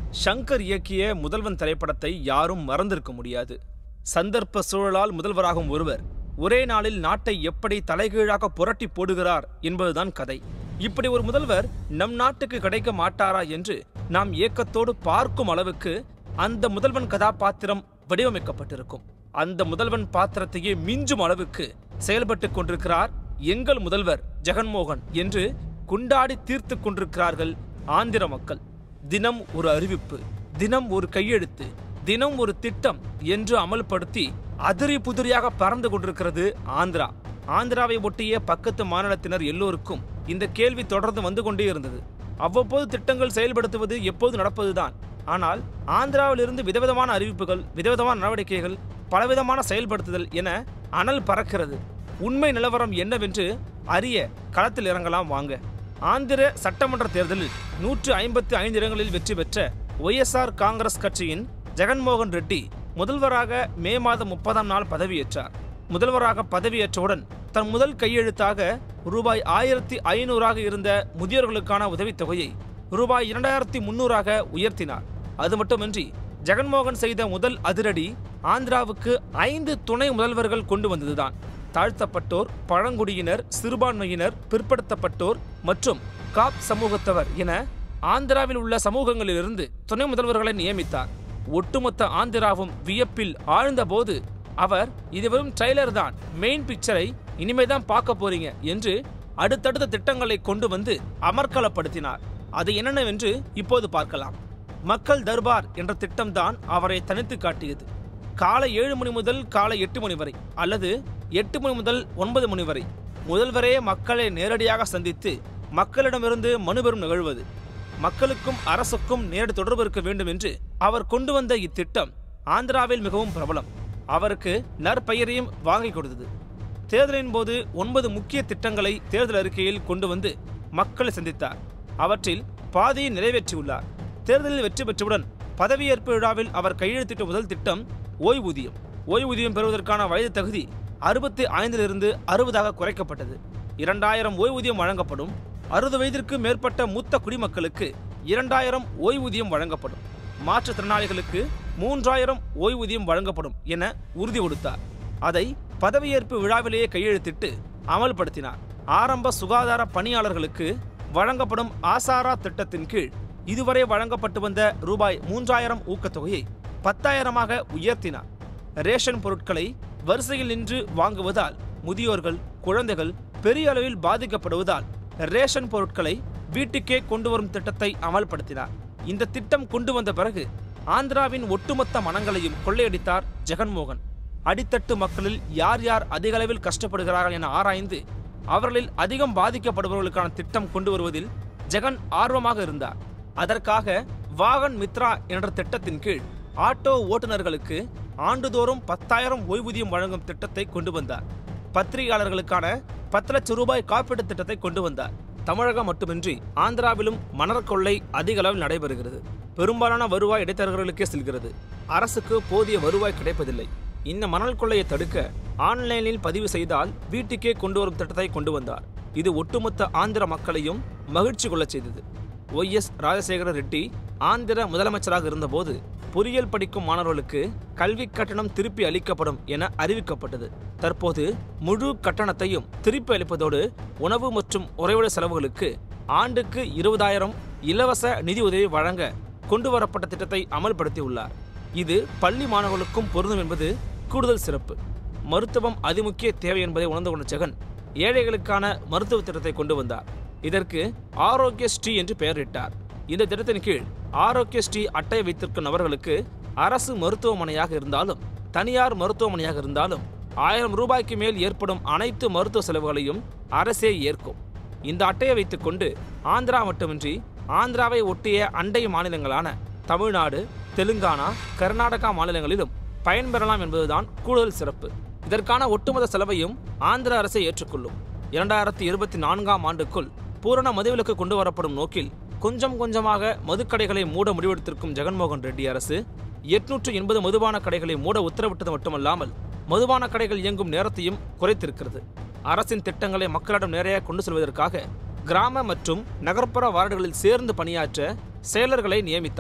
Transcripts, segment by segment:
ஷங்கர் இயக்கிய முதல்வன் திரைப்படத்தை யாரும் மறந்திருக்க முடியாது சந்தர்ப்ப சூழலால் முதல்வராகும் ஒருவர் ஒரே நாளில் நாட்டை எப்படி தலைகீழாக புரட்டி போடுகிறார் என்பதுதான் கதை இப்படி ஒரு முதல்வர் நம் நாட்டுக்கு கிடைக்க மாட்டாரா என்று நாம் ஏக்கத்தோடு பார்க்கும் அளவுக்கு அந்த முதல்வன் கதாபாத்திரம் வடிவமைக்கப்பட்டிருக்கும் அந்த முதல்வன் பாத்திரத்தையே மிஞ்சும் அளவுக்கு செயல்பட்டுக் கொண்டிருக்கிறார் எங்கள் முதல்வர் ஜெகன்மோகன் என்று குண்டாடி தீர்த்து கொண்டிருக்கிறார்கள் ஆந்திர மக்கள் தினம் ஒரு அறிவிப்பு தினம் ஒரு கையெழுத்து தினம் ஒரு திட்டம் என்று அமல்படுத்தி அதிரி புதிரியாக பறந்து கொண்டிருக்கிறது ஆந்திரா ஆந்திராவை ஒட்டிய பக்கத்து மாநிலத்தினர் எல்லோருக்கும் இந்த கேள்வி தொடர்ந்து வந்து கொண்டே இருந்தது அவ்வப்போது திட்டங்கள் செயல்படுத்துவது எப்போது நடப்பதுதான் ஆனால் ஆந்திராவிலிருந்து விதவிதமான அறிவிப்புகள் விதவிதமான நடவடிக்கைகள் பலவிதமான செயல்படுத்துதல் என அனல் பறக்கிறது உண்மை நிலவரம் என்னவென்று அறிய களத்தில் இறங்கலாம் வாங்க ஆந்திர சட்டமன்ற தேர்தலில் நூற்று ஐம்பத்தி ஐந்து இடங்களில் வெற்றி பெற்ற ஒய்எஸ்ஆர் காங்கிரஸ் கட்சியின் ஜெகன்மோகன் ரெட்டி முதல்வராக மே மாதம் முப்பதாம் நாள் பதவியேற்றார் முதல்வராக பதவியேற்றவுடன் தன் முதல் கையெழுத்தாக ரூபாய் ஆயிரத்தி ஐநூறாக இருந்த முதியோர்களுக்கான உதவித்தொகையை ரூபாய் இரண்டாயிரத்தி முன்னூறாக உயர்த்தினார் அது மட்டுமின்றி ஜெகன்மோகன் செய்த முதல் அதிரடி ஆந்திராவுக்கு ஐந்து துணை முதல்வர்கள் கொண்டு வந்ததுதான் தாழ்த்தப்பட்டோர் பழங்குடியினர் சிறுபான்மையினர் பிற்படுத்தப்பட்டோர் மற்றும் காப் சமூகத்தவர் என ஆந்திராவில் உள்ள சமூகங்களிலிருந்து துணை முதல்வர்களை நியமித்தார் ஒட்டுமொத்த ஆந்திராவும் வியப்பில் ஆழ்ந்தபோது அவர் இது வெறும் ட்ரைலர் தான் மெயின் பிக்சரை இனிமேதான் பார்க்க போறீங்க என்று அடுத்தடுத்த திட்டங்களை கொண்டு வந்து அமர்க்கலப்படுத்தினார் அது என்னென்னவென்று இப்போது பார்க்கலாம் மக்கள் தர்பார் என்ற திட்டம்தான் அவரை தனித்து காட்டியது காலை ஏழு மணி முதல் காலை எட்டு மணி வரை அல்லது எட்டு மணி முதல் ஒன்பது மணி வரை முதல்வரே மக்களை நேரடியாக சந்தித்து மக்களிடமிருந்து மனு பெறும் நிகழ்வது மக்களுக்கும் அரசுக்கும் நேரடி தொடர்பு இருக்க வேண்டும் என்று அவர் கொண்டு வந்த இத்திட்டம் ஆந்திராவில் மிகவும் பிரபலம் அவருக்கு நற்பெயரையும் வாங்கி கொடுத்தது தேர்தலின் போது ஒன்பது முக்கிய திட்டங்களை தேர்தல் அறிக்கையில் கொண்டு வந்து மக்களை சந்தித்தார் அவற்றில் பாதியை நிறைவேற்றியுள்ளார் தேர்தலில் வெற்றி பெற்றவுடன் பதவியேற்பு விழாவில் அவர் கையெழுத்திட்ட முதல் திட்டம் ஓய்வூதியம் ஓய்வூதியம் பெறுவதற்கான வயது தகுதி அறுபத்தி ஐந்திலிருந்து அறுபதாக குறைக்கப்பட்டது இரண்டாயிரம் ஓய்வூதியம் வழங்கப்படும் அறுபது வயதிற்கு மேற்பட்ட மூத்த குடிமக்களுக்கு இரண்டாயிரம் ஓய்வூதியம் வழங்கப்படும் மாற்றுத்திறனாளிகளுக்கு மூன்றாயிரம் ஓய்வூதியம் வழங்கப்படும் என உறுதி கொடுத்தார் அதை பதவியேற்பு விழாவிலேயே கையெழுத்திட்டு அமல்படுத்தினார் ஆரம்ப சுகாதார பணியாளர்களுக்கு வழங்கப்படும் ஆசாரா திட்டத்தின் கீழ் இதுவரை வழங்கப்பட்டு வந்த ரூபாய் மூன்றாயிரம் ஊக்கத்தொகையை பத்தாயிரமாக உயர்த்தினார் ரேஷன் பொருட்களை வரிசையில் நின்று வாங்குவதால் முதியோர்கள் குழந்தைகள் பெரிய அளவில் பாதிக்கப்படுவதால் ரேஷன் பொருட்களை வீட்டுக்கே கொண்டு வரும் திட்டத்தை அமல்படுத்தினார் இந்த திட்டம் கொண்டு வந்த பிறகு ஆந்திராவின் ஒட்டுமொத்த மனங்களையும் கொள்ளையடித்தார் ஜெகன்மோகன் அடித்தட்டு மக்களில் யார் யார் அதிக அளவில் கஷ்டப்படுகிறார்கள் என ஆராய்ந்து அவர்களில் அதிகம் பாதிக்கப்படுபவர்களுக்கான திட்டம் கொண்டு வருவதில் ஜெகன் ஆர்வமாக இருந்தார் அதற்காக வாகன் மித்ரா என்ற திட்டத்தின் கீழ் ஆட்டோ ஓட்டுநர்களுக்கு ஆண்டுதோறும் பத்தாயிரம் ஓய்வூதியம் வழங்கும் திட்டத்தை கொண்டு வந்தார் பத்திரிகையாளர்களுக்கான பத்து லட்சம் ரூபாய் காப்பீட்டு திட்டத்தை கொண்டு வந்தார் தமிழகம் மட்டுமின்றி ஆந்திராவிலும் மணல் கொள்ளை அதிக அளவில் நடைபெறுகிறது பெரும்பாலான வருவாய் இடைத்தரகர்களுக்கே செல்கிறது அரசுக்கு போதிய வருவாய் கிடைப்பதில்லை இந்த மணல் கொள்ளையை தடுக்க ஆன்லைனில் பதிவு செய்தால் வீட்டுக்கே கொண்டு வரும் திட்டத்தை கொண்டு வந்தார் இது ஒட்டுமொத்த ஆந்திர மக்களையும் மகிழ்ச்சி கொள்ளச் செய்தது ஒய் எஸ் ராஜசேகர ரெட்டி ஆந்திர முதலமைச்சராக இருந்தபோது பொறியியல் படிக்கும் மாணவர்களுக்கு கல்வி கட்டணம் திருப்பி அளிக்கப்படும் என அறிவிக்கப்பட்டது தற்போது முழு கட்டணத்தையும் திருப்பி அளிப்பதோடு உணவு மற்றும் உறைவிட செலவுகளுக்கு ஆண்டுக்கு இருபதாயிரம் இலவச நிதி உதவி வழங்க கொண்டு வரப்பட்ட திட்டத்தை அமல்படுத்தியுள்ளார் இது பள்ளி மாணவர்களுக்கும் பொருந்தும் என்பது கூடுதல் சிறப்பு மருத்துவம் அதிமுக்கிய தேவை என்பதை உணர்ந்து கொண்ட ஜெகன் ஏழைகளுக்கான மருத்துவ திட்டத்தை கொண்டு வந்தார் இதற்கு ஆரோக்கிய ஸ்ரீ என்று பெயரிட்டார் இந்த திட்டத்தின் கீழ் ஆரோக்கிய ஸ்ரீ அட்டை வைத்திருக்கும் நபர்களுக்கு அரசு மருத்துவமனையாக இருந்தாலும் தனியார் மருத்துவமனையாக இருந்தாலும் ஆயிரம் ரூபாய்க்கு மேல் ஏற்படும் அனைத்து மருத்துவ செலவுகளையும் அரசே ஏற்கும் இந்த அட்டையை வைத்துக்கொண்டு ஆந்திரா மட்டுமின்றி ஆந்திராவை ஒட்டிய அண்டை மாநிலங்களான தமிழ்நாடு தெலுங்கானா கர்நாடகா மாநிலங்களிலும் பயன்பெறலாம் என்பதுதான் கூடுதல் சிறப்பு இதற்கான ஒட்டுமொத்த செலவையும் ஆந்திர அரசை ஏற்றுக்கொள்ளும் இரண்டாயிரத்தி இருபத்தி நான்காம் ஆண்டுக்குள் பூரண மதுவிலக்கு கொண்டு வரப்படும் நோக்கில் கொஞ்சம் கொஞ்சமாக மதுக்கடைகளை மூட முடிவெடுத்திருக்கும் ஜெகன்மோகன் ரெட்டி அரசு எட்நூற்று எண்பது மதுபான கடைகளை மூட உத்தரவிட்டது மட்டுமல்லாமல் மதுபான கடைகள் இயங்கும் நேரத்தையும் குறைத்திருக்கிறது அரசின் திட்டங்களை மக்களிடம் நேரையாக கொண்டு செல்வதற்காக கிராம மற்றும் நகர்ப்புற வார்டுகளில் சேர்ந்து பணியாற்ற செயலர்களை நியமித்தார்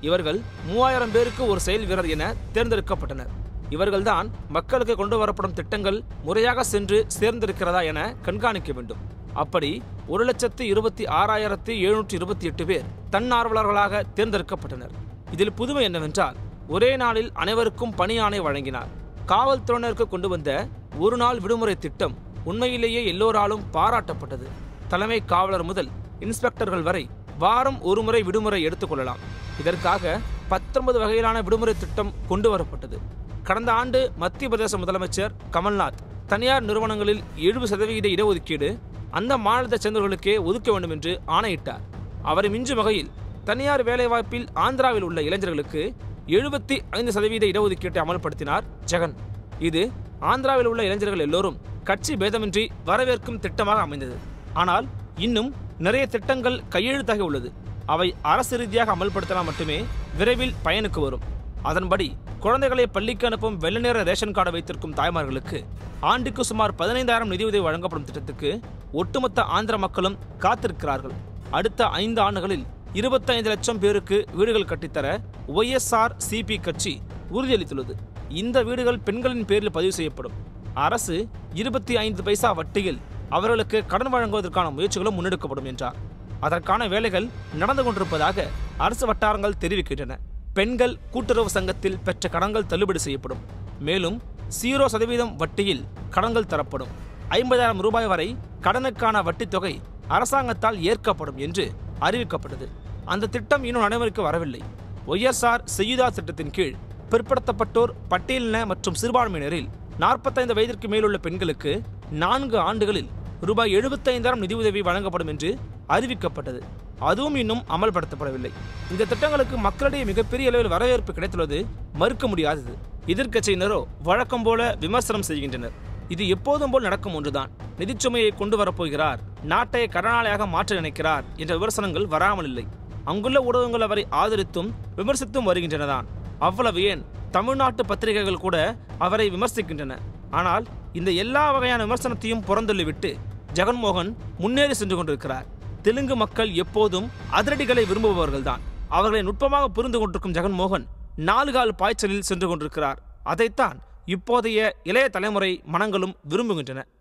இவர்கள் மூவாயிரம் பேருக்கு ஒரு செயல் வீரர் என தேர்ந்தெடுக்கப்பட்டனர் இவர்கள்தான் மக்களுக்கு கொண்டு வரப்படும் திட்டங்கள் முறையாக சென்று சேர்ந்திருக்கிறதா என கண்காணிக்க வேண்டும் அப்படி ஒரு லட்சத்து இருபத்தி ஆறாயிரத்தி எழுநூற்றி இருபத்தி எட்டு பேர் தன்னார்வலர்களாக தேர்ந்தெடுக்கப்பட்டனர் இதில் புதுமை என்னவென்றால் ஒரே நாளில் அனைவருக்கும் பணி ஆணை வழங்கினார் காவல்துறையினருக்கு கொண்டு வந்த ஒரு நாள் விடுமுறை திட்டம் உண்மையிலேயே எல்லோராலும் பாராட்டப்பட்டது தலைமை காவலர் முதல் இன்ஸ்பெக்டர்கள் வரை வாரம் ஒரு முறை விடுமுறை எடுத்துக்கொள்ளலாம் இதற்காக பத்தொன்பது வகையிலான விடுமுறை திட்டம் கொண்டு வரப்பட்டது கடந்த ஆண்டு மத்திய பிரதேச முதலமைச்சர் கமல்நாத் தனியார் நிறுவனங்களில் எழுபது சதவிகித இடஒதுக்கீடு அந்த மாநிலத்தைச் சேர்ந்தவர்களுக்கே ஒதுக்க வேண்டும் என்று ஆணையிட்டார் அவரை மிஞ்சும் வகையில் தனியார் வேலைவாய்ப்பில் ஆந்திராவில் உள்ள இளைஞர்களுக்கு எழுபத்தி ஐந்து சதவீத இடஒதுக்கீட்டை அமல்படுத்தினார் ஜெகன் இது ஆந்திராவில் உள்ள இளைஞர்கள் எல்லோரும் கட்சி பேதமின்றி வரவேற்கும் திட்டமாக அமைந்தது ஆனால் இன்னும் நிறைய திட்டங்கள் கையெழுத்தாக உள்ளது அவை அரசு ரீதியாக அமல்படுத்தினால் மட்டுமே விரைவில் பயனுக்கு வரும் அதன்படி குழந்தைகளை பள்ளிக்கு அனுப்பும் வெள்ளை நிற ரேஷன் கார்டு வைத்திருக்கும் தாய்மார்களுக்கு ஆண்டுக்கு சுமார் பதினைந்தாயிரம் நிதியுதவி வழங்கப்படும் திட்டத்துக்கு ஒட்டுமொத்த ஆந்திர மக்களும் காத்திருக்கிறார்கள் அடுத்த ஐந்து ஆண்டுகளில் இருபத்தைந்து லட்சம் பேருக்கு வீடுகள் கட்டித்தர ஒய்எஸ்ஆர் சிபி கட்சி உறுதியளித்துள்ளது இந்த வீடுகள் பெண்களின் பேரில் பதிவு செய்யப்படும் அரசு இருபத்தி ஐந்து பைசா வட்டியில் அவர்களுக்கு கடன் வழங்குவதற்கான முயற்சிகளும் முன்னெடுக்கப்படும் என்றார் அதற்கான வேலைகள் நடந்து கொண்டிருப்பதாக அரசு வட்டாரங்கள் தெரிவிக்கின்றன பெண்கள் கூட்டுறவு சங்கத்தில் பெற்ற கடன்கள் தள்ளுபடி செய்யப்படும் மேலும் ஜீரோ சதவீதம் வட்டியில் கடன்கள் தரப்படும் ஐம்பதாயிரம் ரூபாய் வரை கடனுக்கான வட்டித் தொகை அரசாங்கத்தால் ஏற்கப்படும் என்று அறிவிக்கப்பட்டது அந்த திட்டம் இன்னும் நடைமுறைக்கு வரவில்லை ஒய்எஸ்ஆர் செய்யுதா திட்டத்தின் கீழ் பிற்படுத்தப்பட்டோர் பட்டியலின மற்றும் சிறுபான்மையினரில் நாற்பத்தைந்து வயதிற்கு மேலுள்ள பெண்களுக்கு நான்கு ஆண்டுகளில் ரூபாய் எழுபத்தைந்தாயிரம் நிதியுதவி வழங்கப்படும் என்று அறிவிக்கப்பட்டது அதுவும் இன்னும் அமல்படுத்தப்படவில்லை இந்த திட்டங்களுக்கு மக்களிடையே மிகப்பெரிய அளவில் வரவேற்பு கிடைத்துள்ளது மறுக்க முடியாதது எதிர்க்கட்சியினரோ வழக்கம் போல விமர்சனம் செய்கின்றனர் இது எப்போதும் போல் நடக்கும் ஒன்றுதான் நிதிச்சுமையை கொண்டு வரப்போகிறார் நாட்டை கடனாளியாக மாற்ற நினைக்கிறார் என்ற விமர்சனங்கள் வராமல் இல்லை அங்குள்ள ஊடகங்கள் அவரை ஆதரித்தும் விமர்சித்தும் வருகின்றனதான் அவ்வளவு ஏன் தமிழ்நாட்டு பத்திரிகைகள் கூட அவரை விமர்சிக்கின்றன ஆனால் இந்த எல்லா வகையான விமர்சனத்தையும் புறந்தள்ளிவிட்டு ஜெகன்மோகன் முன்னேறி சென்று கொண்டிருக்கிறார் தெலுங்கு மக்கள் எப்போதும் அதிரடிகளை விரும்புபவர்கள்தான் அவர்களை நுட்பமாக புரிந்து கொண்டிருக்கும் ஜெகன்மோகன் நாலு கால் பாய்ச்சலில் சென்று கொண்டிருக்கிறார் அதைத்தான் இப்போதைய இளைய தலைமுறை மனங்களும் விரும்புகின்றன